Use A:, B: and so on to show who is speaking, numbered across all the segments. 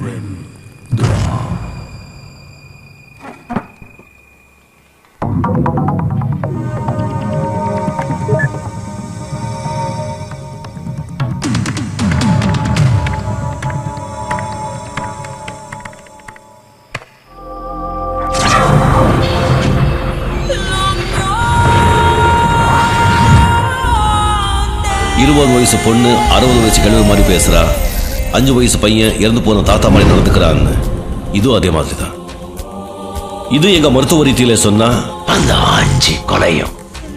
A: இருபது வயசு பொண்ணு அறுபது வயசு கிழவு மாதிரி பேசுறா அஞ்சு வயசு பையன் இறந்து போன தாத்தா மாதிரி நடந்துக்கிறான்னு இதுவும் அதே மாதிரி தான் இது எங்க மருத்துவ ரீதியில சொன்னா
B: அந்த அஞ்சு கொலையும்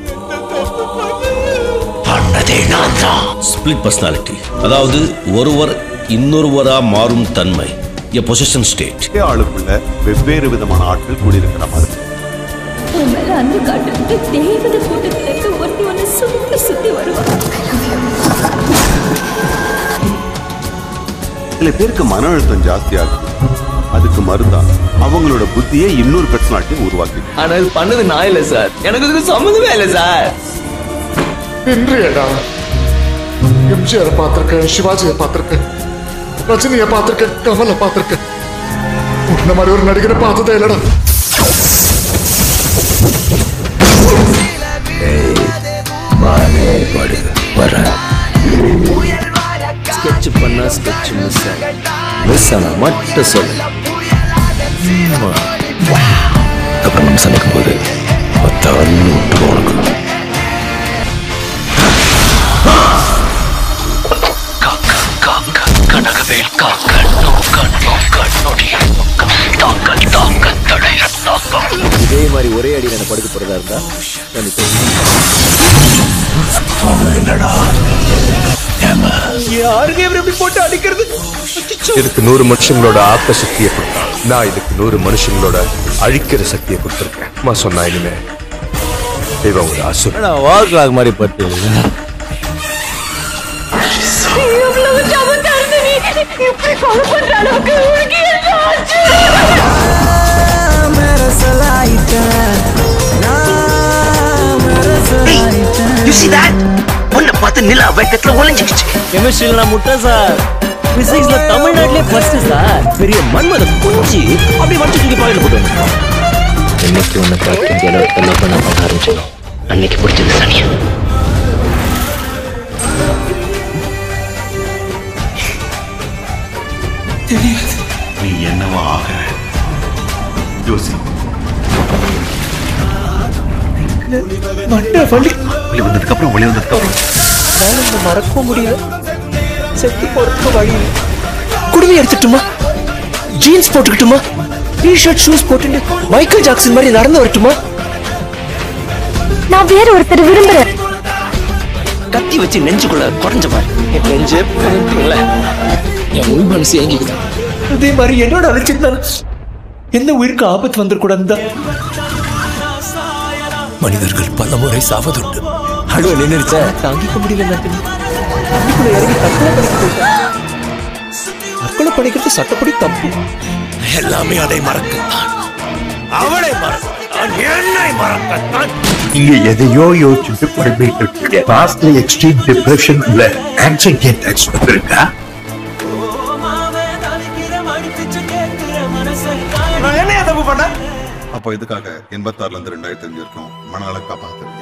B: பண்ணதே நான் தான்
A: ஸ்பிளிட் பர்சனாலிட்டி அதாவது ஒருவர் இன்னொருவரா மாறும் தன்மை எ பொசிஷன் ஸ்டேட்
C: ஒரே ஆளுக்குள்ள வெவ்வேறு விதமான ஆட்கள் கூடியிருக்கிற மாதிரி
D: உன் மேல அன்பு காட்டுறது தேவத கூட்டத்துல இருக்க ஒருத்தி ஒண்ணு சுத்தி சுத்தி வருவா
C: சில பேருக்கு மன அழுத்தம் ஜாஸ்தியாகும் அதுக்கு மருந்தா அவங்களோட புத்தியை இன்னொரு பர்சனாலிட்டி உருவாக்கி
E: ஆனா இது பண்ணது நான் இல்ல சார் எனக்கு இதுக்கு சம்மந்தமே இல்ல சார்
F: இன்றையடா எம்ஜிஆர் பார்த்திருக்கேன் சிவாஜியை பார்த்திருக்கேன் ரஜினியை பார்த்திருக்கேன் கமலை பார்த்திருக்கேன் உன்ன மாதிரி ஒரு நடிகரை பார்த்ததே இல்லடா
E: ஸ்கெட்ச் பண்ணா ஸ்கெட்ச் மிஸ் ஆகும் மிஸ் ஆனா மட்டும் சொல்லு
B: அப்புறம் நம்ம சமைக்கும் போது பத்தான்னு விட்டு உனக்கு கனகவேல் காக்க நோக்க நோக்க நொடிய நோக்க தாக்க தாக்க தடைய தாக்கம்
E: இதே மாதிரி ஒரே அடி நான் படுக்க போறதா இருந்தா கண்டிப்பா யாருக்கு இவர் இப்படி போட்டு அடிக்கிறது
G: இதுக்கு நூறு மனுஷங்களோட ஆத்த சக்தியை கொடுத்தான் நான் இதுக்கு நூறு மனுஷங்களோட அழிக்கிற சக்தியை கொடுத்துருக்கேன் அம்மா சொன்னா இனிமே இவன் ஒரு அசுரன்
E: வால் கிளாக் மாதிரி பட்டு
D: எவ்வளவு சமத்தா இருந்த நீ இப்படி கொலை பண்ற அளவுக்கு உனக்கு என்ன ஆச்சு
B: யூ see that உன்னை பார்த்து நிலா வெட்டத்துல ஒளிஞ்சுக்கிச்சு
E: கெமிஸ்ட்ரியில நான் முட்டை சார் பிசிக்ஸ்ல தமிழ்நாட்டிலே ஃபர்ஸ்ட் சார் பெரிய மன்மத குஞ்சு அப்படி வச்சு தூக்கி பாயில போட்டு
B: என்னைக்கு உன்னை பார்த்து இந்த அளவுக்கு லவ் பண்ண பார்க்க ஆரம்பிச்சோம் அன்னைக்கு பிடிச்சது சனியா
C: நீ என்னவா ஆக யோசி வெளி வந்ததுக்கு அப்புறம் வெளி வந்ததுக்கு அப்புறம்
E: மறக்கவும் முடியாது செத்து போறதுக்கு வழி இல்லை. குடுமி எடுத்துட்டுமா ஜீன்ஸ் போட்டுக்கிட்டுமா டிஷர்ட் ஷூஸ் போட்டுட்டு மைக்கேல் ஜாக்சன் மாதிரி நடந்து வரட்டுமா
D: நான் வேற ஒருத்தர் விரும்புறேன்
B: கத்தி வச்சு நெஞ்சுக்குள்ள குறைஞ்ச பாரு
E: என் நெஞ்சே புரிஞ்சுங்கள என் உள் மனசு ஏங்கிக்குது அதே மாதிரி என்னோட அழைச்சிருந்தாலும் எந்த உயிருக்கு ஆபத்து வந்துடக்கூடாது
B: மனிதர்கள் பல முறை சாவதுண்டு
E: அழுவ நின்றுச்ச தாங்கிக்க முடியல நந்தினி தண்ணிக்குள்ள இறங்கி தற்கொலை பண்ணிக்க போயிட்டேன் தற்கொலை பண்ணிக்கிறது சட்டப்படி தப்பு
B: எல்லாமே அதை மறக்கத்தான் அவளை மறக்கத்தான் என்னை மறக்கத்தான்
H: இங்க எதையோ யோசிச்சுட்டு குழம்பிட்டு இருக்கீங்க பாஸ்ட்ல எக்ஸ்ட்ரீம் டிப்ரெஷன் இல்ல ஆன்சைட்டி அட்டாக்ஸ் வந்திருக்கா
C: அப்போ இதுக்காக எண்பத்தாறுல இருந்து ரெண்டாயிரத்தி அஞ்சு வரைக்கும் மணாலை காப்பாத்து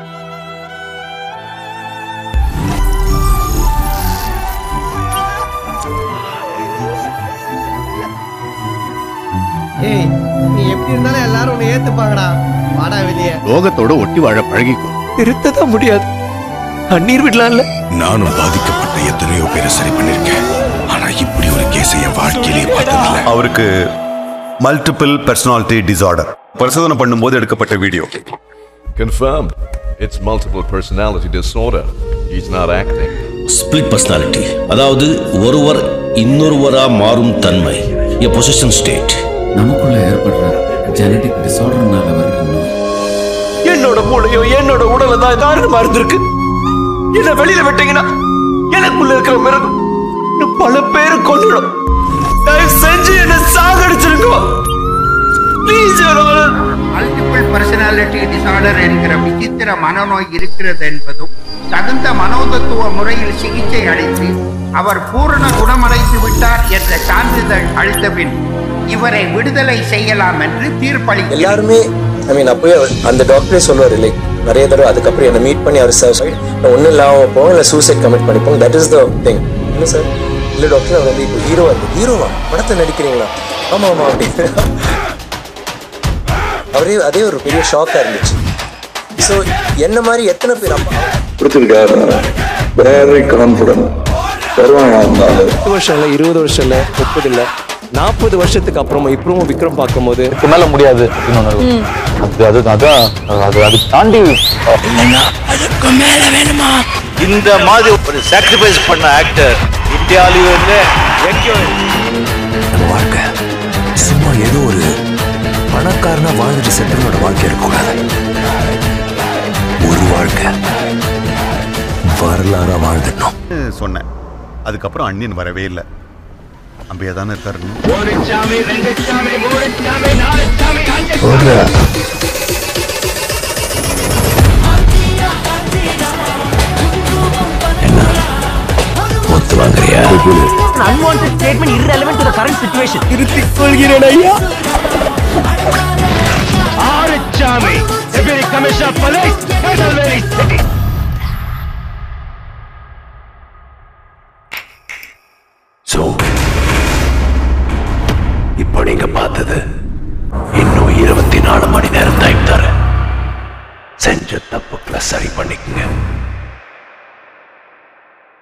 I: ஏய் நீ எப்படி இருந்தாலும் எல்லாரும் உன்னை ஏத்துப்பாங்கடா வாடா வெளியே
H: லோகத்தோட ஒட்டி வாழ பழகிக்கும்
E: நிறுத்ததான் முடியாது அந்நீர் விடலாம்ல
H: நானும் பாதிக்கப்பட்ட எத்தனையோ பேரை சரி பண்ணிருக்கேன் ஆனா இப்படி ஒரு கேஸை என் வாழ்க்கையிலே பார்த்ததில்ல
C: அவருக்கு மல்டிபிள் பர்சனாலிட்டி டிசார்டர் பரிசோதனை பண்ணும்போது எடுக்கப்பட்ட video
G: Confirmed. It's multiple personality disorder. He's not acting.
A: Split personality அதாவது ஒருவர் இன்னொருவரா மாறும் தன்மை எ பொசிஷன் ஸ்டேட்
J: நமக்குள்ள ஏற்படுற ஜெனடிக் டிசார்டர்னால வர்ற நோய்
E: என்னோட மூளையோ என்னோட உடல தான் காரணமா இருந்திருக்கு என்ன வெளியில விட்டீங்கன்னா எனக்குள்ள இருக்கிற மிருகம் இன்னும் பல பேரு கொண்டுடும் தயவு செஞ்சு என்ன சாகடிச்சிருங்க ப்ளீஸ்
K: மல்டிபிள் பர்சனாலிட்டி டிசார்டர் என்கிற விசித்திர மனநோய் இருக்கிறது என்பதும் தகுந்த மனோதத்துவ முறையில் சிகிச்சை அளித்து அவர் பூரண குணமடைந்து விட்டார் என்ற சான்றிதழ் அளித்த பின் இவரை விடுதலை செய்யலாம் என்று தீர்ப்பளித்தார்
L: எல்லாருமே ஐ மீன் அப்போயே அவர்- அந்த டாக்டரே சொல்லுவார் லைக் நிறைய தடவை அதுக்கப்புறம் என்னை மீட் பண்ணி அவர் சார் ஒன்றும் இல்லாமல் போவோம் இல்லை சூசைட் கமிட் பண்ணிப்போம் தட் இஸ் த திங் இல்லை சார் இல்லை டாக்டர் அவர் வந்து இப்போ ஹீரோவா இருக்கு ஹீரோவா படத்தை நடிக்கிறீங்களா ஆமாம் ஆமாம் அப்படின்னு அவரே அதே ஒரு பெரிய ஷாக்காக இருந்துச்சு ஸோ என்ன மாதிரி எத்தனை பேர் அப்பா
M: கொடுத்துருக்காரு வெரி கான்ஃபிடன்ட் வருவாங்க இருந்தாலும்
E: பத்து வருஷம் இல்லை இருபது வருஷம் இல்லை முப்பது இல்லை நாற்பது வருஷத்துக்கு அப்புறமா இப்பவும் விக்ரம் பார்க்கும்போது
N: இதுக்கு மேல முடியாது அது அது அதான் அது அது தாண்டி
B: அதுக்கு மேல வேணுமா இந்த மாதிரி ஒரு சாக்ரிஃபைஸ் பண்ண ஆக்டர் இந்தியாவிலும் இல்லை எங்கேயும்
O: நம்ம வாழ்க்கை சும்மா ஏதோ ஒரு பணக்காரனா வாழ்ந்துட்டு சென்றனோட வாழ்க்கை இருக்கக்கூடாது ஒரு வாழ்க்கை வரலாறா வாழ்ந்துடணும்
C: சொன்னேன் அதுக்கப்புறம் அண்ணியன் வரவே இல்லை அம்பையா தானே இருக்காரு
B: ஒரு சாமி ரெண்டு சாமி மூணு சாமி நாலு சாமி அஞ்சு
O: ஒத்து வாங்குறியா
P: unwanted statement irrelevant to the current situation.
E: திருத்திக் கொள்கிறேன் ஐயா
B: ஆறு சாமி every commissioner police Tirunelveli city
O: so இப்போ நீங்க பார்த்தது இன்னும் இருபத்தி நாலு மணி நேரம் டைம் தரேன் செஞ்ச தப்புக்களை சரி பண்ணிக்கங்க